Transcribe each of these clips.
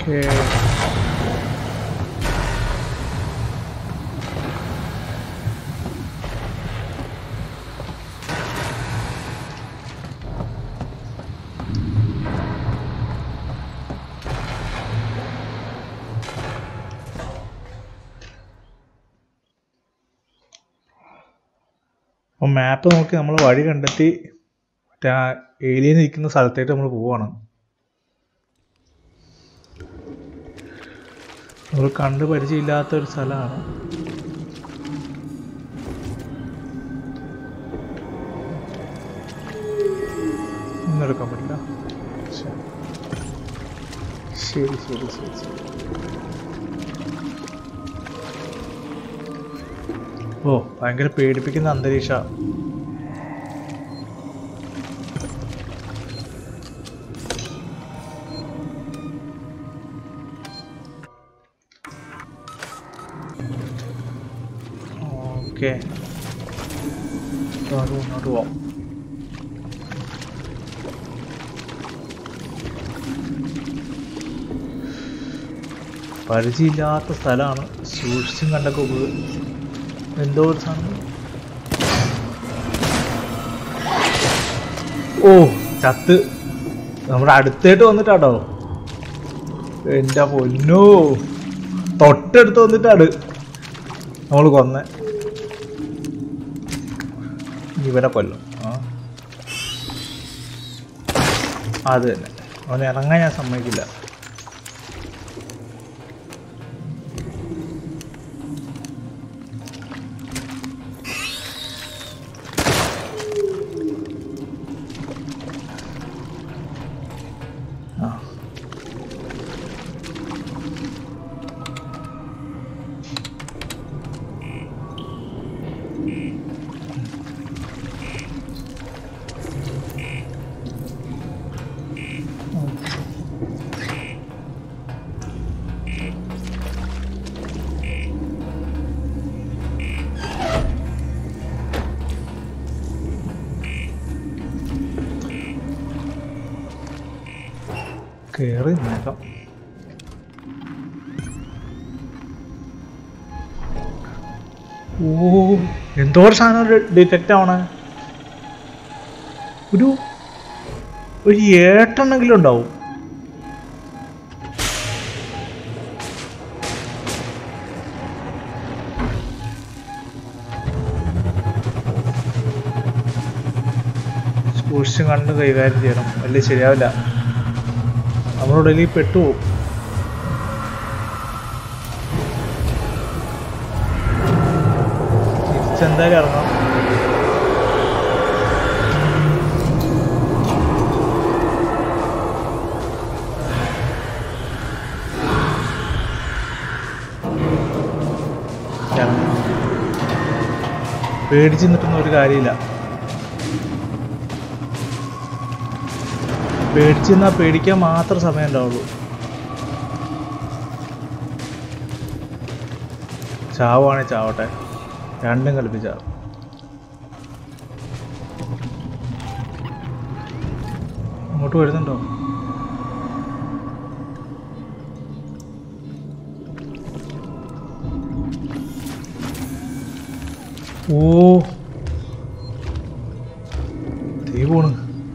Okay അപ്പോൾ മാപ്പ് നോക്കി നമ്മൾ വഴി കണ്ടെത്തി മറ്റേ ആ ഏലിയൻ ഇരിക്കുന്ന സ്ഥലത്തേക്ക് നമ്മൾ പോവാണ് നമ്മൾ കണ്ട് പരിചയമില്ലാത്ത ഒരു സ്ഥലമാണ് ഒന്നെടുക്കാൻ പറ്റില്ല ശരി. ശരി ശരി ശരി ശരി ഓ ഭയങ്കര പേടിപ്പിക്കുന്ന അന്തരീക്ഷ ഓക്കെ മുന്നോട്ട് പോവാം പരിചയമില്ലാത്ത സ്ഥലമാണ് സൂക്ഷിച്ചും കണ്ടൊക്കെ പോകുക എന്തോ ഒരു സാധനം ഓ ചത്ത് നമ്മുടെ അടുത്തായിട്ട് വന്നിട്ടാട്ടോ എന്റെ പൊന്നോ തൊട്ടടുത്ത് വന്നിട്ടാണ് നമ്മൾ കൊന്ന ഇവനെ കൊല്ലും ആ അത് തന്നെ അവൻ ഇറങ്ങാൻ ഞാൻ സമ്മതിക്കില്ല ആ കേറി നോക്കാം ഓ എന്തോ ഒരു സാധനം ഡിറ്റക്റ്റ് ആവണേ ഒരു ഒരു ഏട്ടെണ്ണെങ്കിലും ഉണ്ടാവും സൂക്ഷിച്ചും കണ്ട് കൈകാര്യം ചെയ്യണം വലിയ ശരിയാവില്ല നമ്മളോട് ഇതിൽ പെട്ടുപോകും തിരിച്ചെന്തായാലും ഇറങ്ങാം ഇറങ്ങാം. പേടിച്ച് നിന്നിട്ടൊന്നും ഒരു കാര്യമില്ല പേടിച്ച് നിന്നാ പേടിക്കാൻ മാത്രം സമയം ഉണ്ടാവുള്ളൂ ചാവാണെ ചാവട്ടെ രണ്ടും കളിപ്പിച്ചാവും അങ്ങോട്ട് വരുന്നുണ്ടോ ഓ തീ പോണ്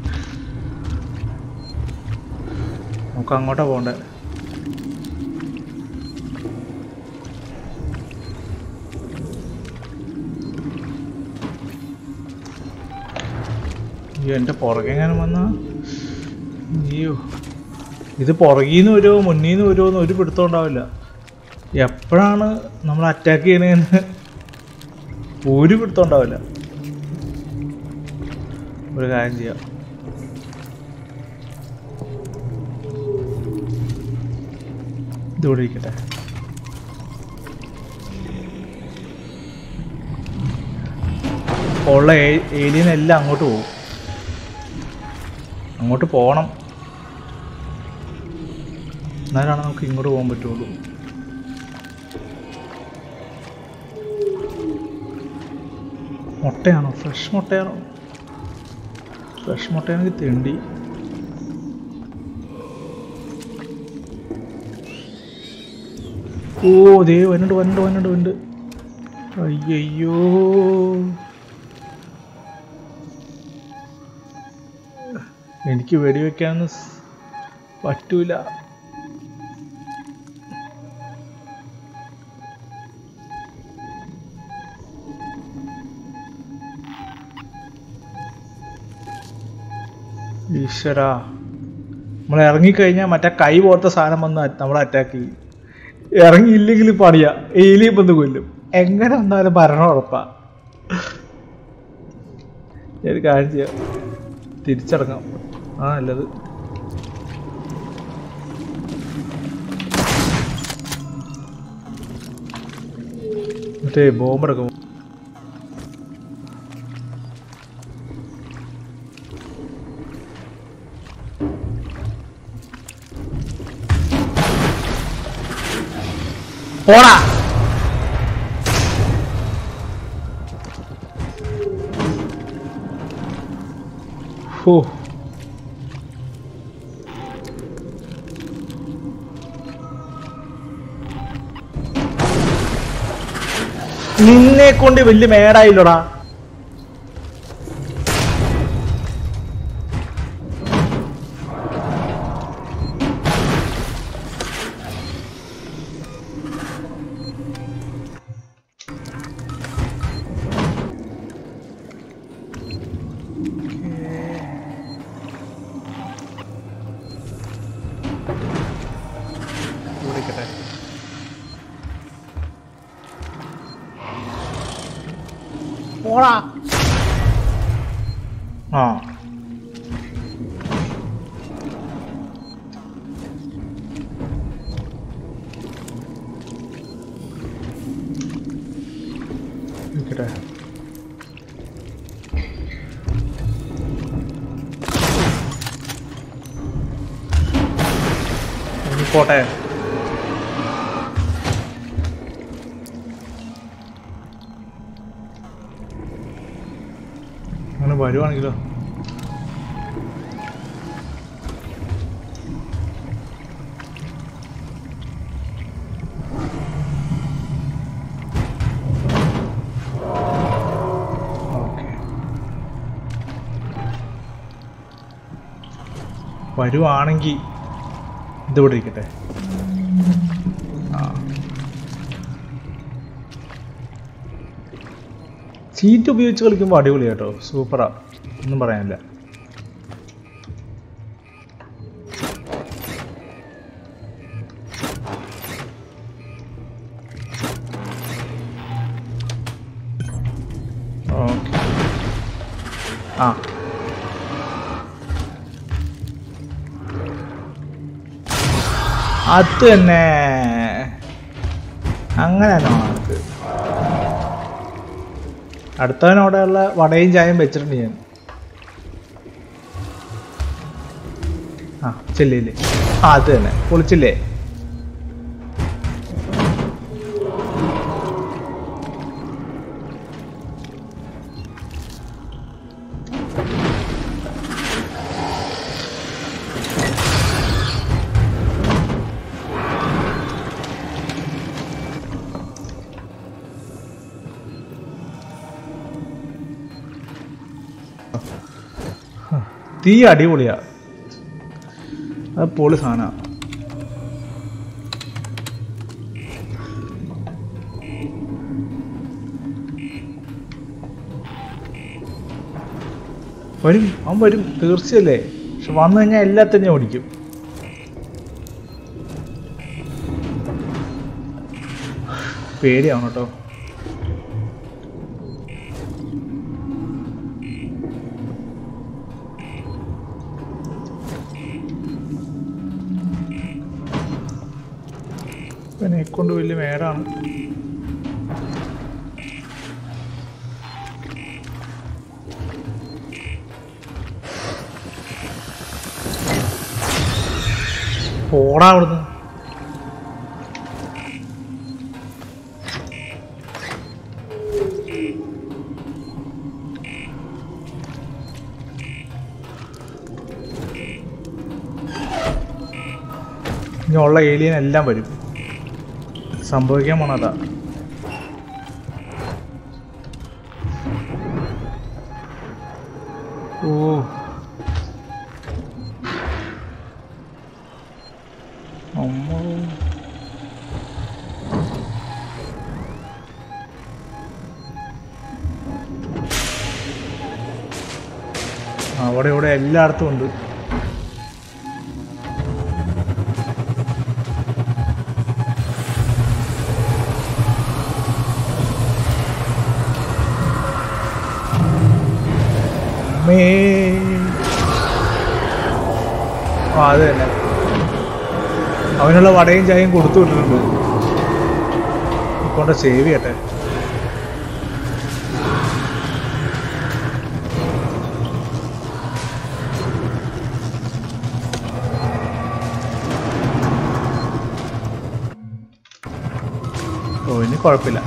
നമുക്ക് അങ്ങോട്ടാ പോണ്ടേ അയ്യോ എൻ്റെ പുറകെ എങ്ങനെ വന്ന അയ്യോ ഇത് പുറകീന്ന് വരുമോ മുന്നീന്ന് വരുമോ എന്ന് ഒരു പിടുത്തം ഉണ്ടാവില്ല എപ്പോഴാണ് നമ്മൾ അറ്റാക്ക് ചെയ്യണതെന്ന് ഒരു പിടുത്തം ഉണ്ടാവില്ല ഒരു കാര്യം ചെയ്യാം ഇതിവിടെ ഇരിക്കട്ടെ ഉള്ള ഏലിയൻ എല്ലാം അങ്ങോട്ട് പോകും അങ്ങോട്ട് പോകണം എന്നാലാണ് നമുക്ക് ഇങ്ങോട്ട് പോകാൻ പറ്റുള്ളൂ മുട്ടയാണോ ഫ്രഷ് മുട്ടയാണോ ഫ്രഷ് മുട്ടയാണെങ്കിൽ തെണ്ടി ഓ ദേ വന്നുണ്ട് വന്നുണ്ട് വന്നുണ്ട് വന്നുണ്ട് അയ്യോ എനിക്ക് വെടിവെക്കാനൊന്നും സ് പറ്റൂല ഈശ്വരാ നമ്മൾ ഇറങ്ങിക്കഴിഞ്ഞാൽ മറ്റേ കൈ പോലത്തെ സാധനം വന്ന് നമ്മളെ അറ്റാക്ക് ചെയ്യും ഇറങ്ങിയില്ലെങ്കിൽ പണിയാ ഏലിയും വന്ന് കൊല്ലും എങ്ങനെ വന്നാലും ഭരണം ഉറപ്പാ ഞാൻ ഒരു കാര്യം ചെയ്യാം തിരിച്ചിറങ്ങാം ആ നല്ലത് മറ്റേ ബോംബെടുക്കും പോടാ ഹോ നിന്നെ കൊണ്ട് വലിയ മേടായില്ലടാ ഓടിക്കട്ടെ പോടാ ആ നിൽക്കട്ടെ ഇനി പോട്ടെ അങ്ങനെ വരുവാണെങ്കിലോ ഓക്കെ വരുവാണെങ്കിൽ ഇതിവിടെ ഇരിക്കട്ടെ ആ സീറ്റ് ഉപയോഗിച്ച് കളിക്കുമ്പോൾ അടിപൊളി കേട്ടോ സൂപ്പറാ ഒന്നും പറയാനില്ല ഓക്കെ ആ അത് തന്നെ അങ്ങനെ തന്നെ മാർക്ക് അടുത്തവനോടെയുള്ള വടയും ചായയും വെച്ചിട്ടുണ്ട് ഞാൻ ആ ചെല്ലില്ലേ ആ അത് തന്നെ പൊളിച്ചില്ലേ തീ അടിപൊളിയാ അത് പൊളി സാധന വരും അവൻ വരും തീർച്ചയല്ലേ പക്ഷെ വന്നു കഴിഞ്ഞാൽ എല്ലാത്തിനെയും ഓടിക്കും പേടിയാവണം കേട്ടോ എന്നെ കൊണ്ട് വലിയ മേടാണ് പോടാ അവിടുന്ന് ഇനി ഉള്ള ഏലിയൻ എല്ലാം വരും സംഭവിക്കാൻ പോണതാ ഓ അമ്മോ അവിടെ ഇവിടെ എല്ലായിടത്തും ഉണ്ട് അമ്മേ. ആ അത് തന്നെ അവനുള്ള വടയും ചായയും കൊടുത്തു വിട്ടിട്ടുണ്ട് കൊണ്ട് സേവ് ചെയ്യട്ടെ ഓ ഇനി കുഴപ്പമില്ല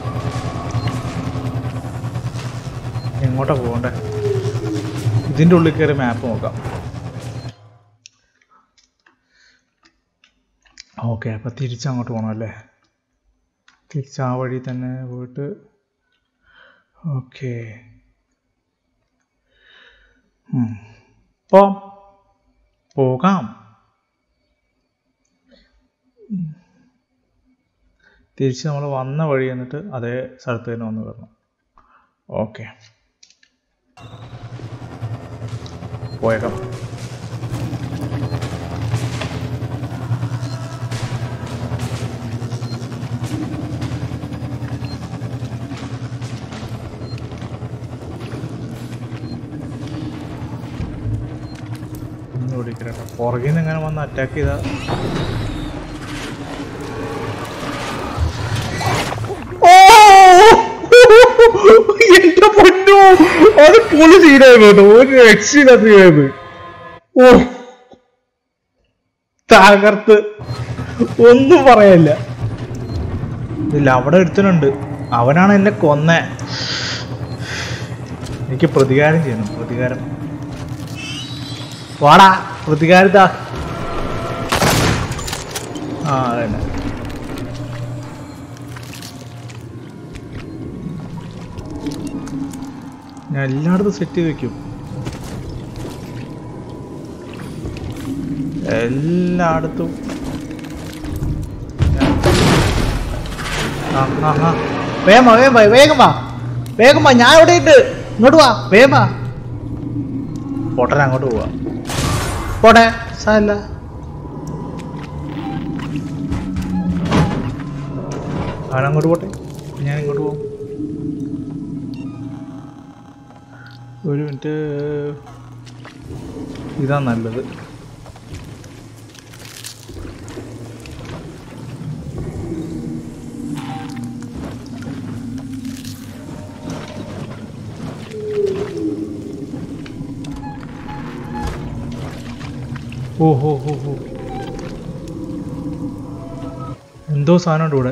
എങ്ങോട്ടാ പോകണ്ടേ ഇതിൻ്റെ ഉള്ളിൽ കയറി മാപ്പ് നോക്കാം ഓക്കെ അപ്പം തിരിച്ചങ്ങോട്ട് പോകണം അല്ലേ തിരിച്ച് ആ വഴി തന്നെ പോയിട്ട് ഓക്കെ പോം പോകാം ഉം. തിരിച്ച് നമ്മൾ വന്ന വഴി എന്നിട്ട് അതേ സ്ഥലത്ത് തന്നെ വന്ന് കയറണം ഓക്കെ പോയേക്കാം ഒന്ന് ഓടിക്കട്ടെ പുറകിൽ നിന്ന് എങ്ങനെ വന്ന് അറ്റാക്ക് ചെയ്താ ഓ! എന്റെ പൊന്നോ അത് പൊളി സീനായി കേട്ടോ ഒരു രക്ഷയില്ലാത്ത ചെയ്തത് ഓ തകർത്ത് ഒന്നും പറയാനില്ല ഇല്ല അവിടെ ഒരുത്തനുണ്ട് അവനാണ് എന്നെ കൊന്നേ എനിക്ക് പ്രതികാരം ചെയ്യണം പ്രതികാരം വാടാ പ്രതികാരത്താ ആ അതന്നെ ഞാൻ എല്ലായിടത്തും സെറ്റ് ചെയ്ത് വെക്കും എല്ലായിടത്തും ഞാൻ- ആ ആ ആ വേഗം വാ വേഗം വാ വേഗം വാ വേഗം വാ ഞാൻ ഇവിടെ ഉണ്ട് ഇങ്ങോട്ട് വാ വേഗം വാ പൊട്ടൻ അങ്ങോട്ട് പോവാ പോട്ടെ സാരല്ല അവൻ അങ്ങോട്ട് പോട്ടെ ഞാൻ ഇങ്ങോട്ട് പോകും ഒരു മിനിറ്റ് ഇതാ നല്ലത് ഓ ഹോ ഹോ ഹോ എന്തോ സാധനമുണ്ട് ഇവിടെ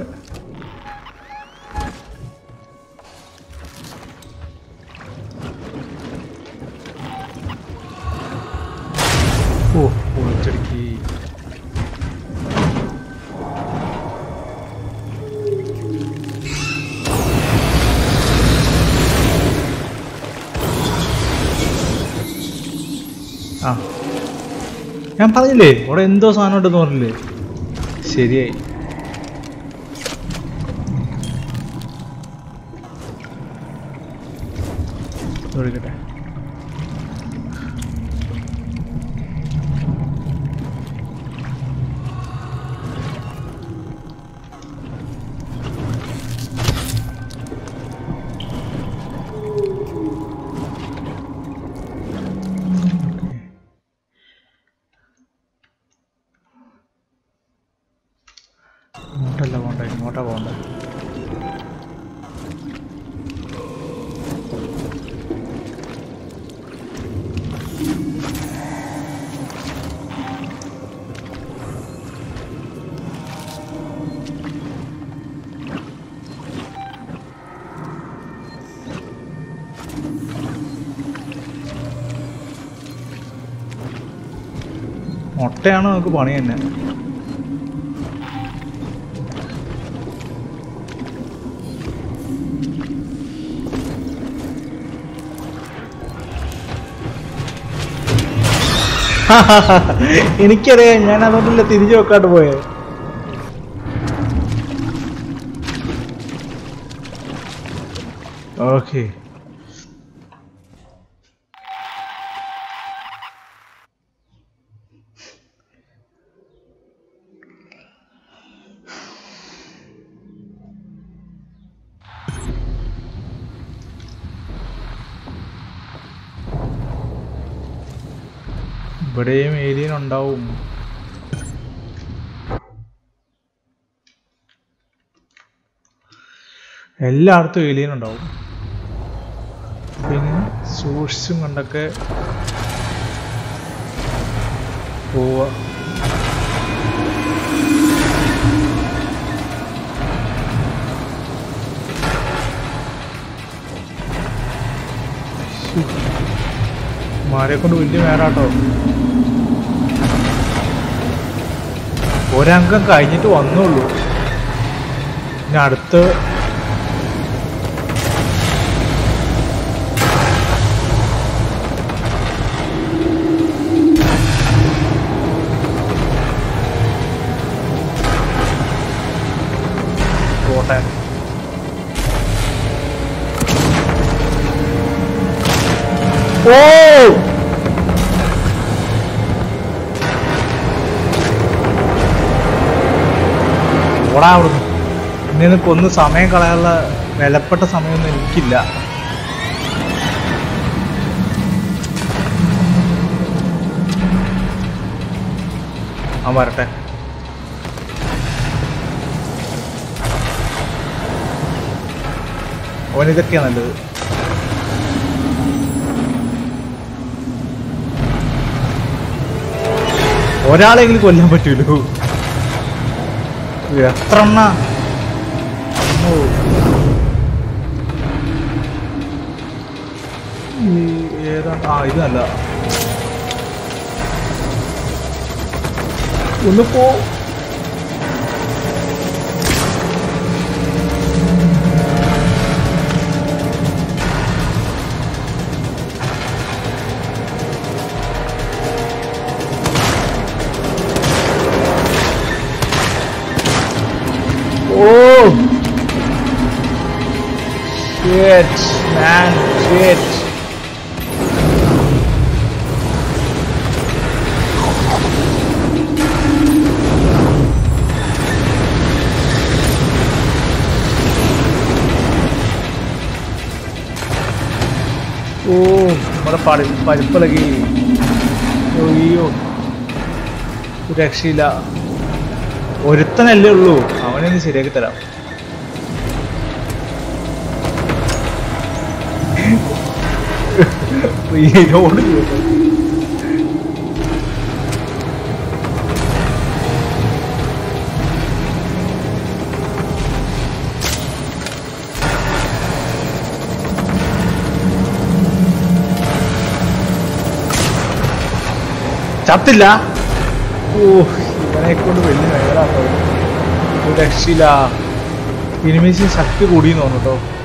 ഓ പൊളിച്ചടുക്കി ആ ഞാൻ പറഞ്ഞില്ലേ ഇവിടെ എന്തോ സാധനം ഉണ്ടെന്ന് പറഞ്ഞില്ലേ ശരിയായി ഒഴുകട്ടെ ഇങ്ങോട്ടല്ല പോണ്ട ഇങ്ങോട്ടാ പോണ്ട മുട്ടയാണ് നമുക്ക് പണി തന്നെ എനിക്കറിയാം ഞാൻ അതുകൊണ്ടല്ല തിരിച്ചു വെക്കാണ്ട് പോയത് ഓക്കെ ഇവിടെയും ഏലിയൻ ഉണ്ടാവും എല്ലായിടത്തും ഏലിയൻ ഉണ്ടാവും പിന്നെ സൂക്ഷിച്ചും കണ്ടൊക്കെ പോവുക മാരെ കൊണ്ട് വലിയ മേറാട്ടോ ഒരംഗം കഴിഞ്ഞിട്ട് വന്നുള്ളൂ ഇനി അടുത്ത് പോട്ടെ ഓ ഓടാ അവിടുന്ന് ഇനി നിനക്ക് ഒന്ന് സമയം കളയാനുള്ള വിലപ്പെട്ട സമയമൊന്നും എനിക്കില്ല ആ വരട്ടെ അവൻ ഇതൊക്കെയാ നല്ലത് ഒരാളെങ്കിലും കൊല്ലാൻ പറ്റൂലോ എത്ര എണ്ണ അമ്മോ. ഈ ഏതാണ് ആ ഇത് നല്ല ഒന്ന് പോ ഓ Shit, man, shit. ഓ നമ്മുടെ പടി പരിപ്പിളകി അയ്യോ ഒരു രക്ഷയില്ല ഒരുത്തനല്ലേ ഉള്ളൂ അവനെ ഒന്ന് ശരിയാക്കി തരാം റീലോഡ് ചെയ്യട്ടെ. ചത്തില്ല ഓ ഇവനെ കൊണ്ട് വലിയ മേലാട്ടോ ഒരു രക്ഷയില്ല ഇനിമേശി ശക്തി കൂടിയെന്ന് തോന്നുന്നു കേട്ടോ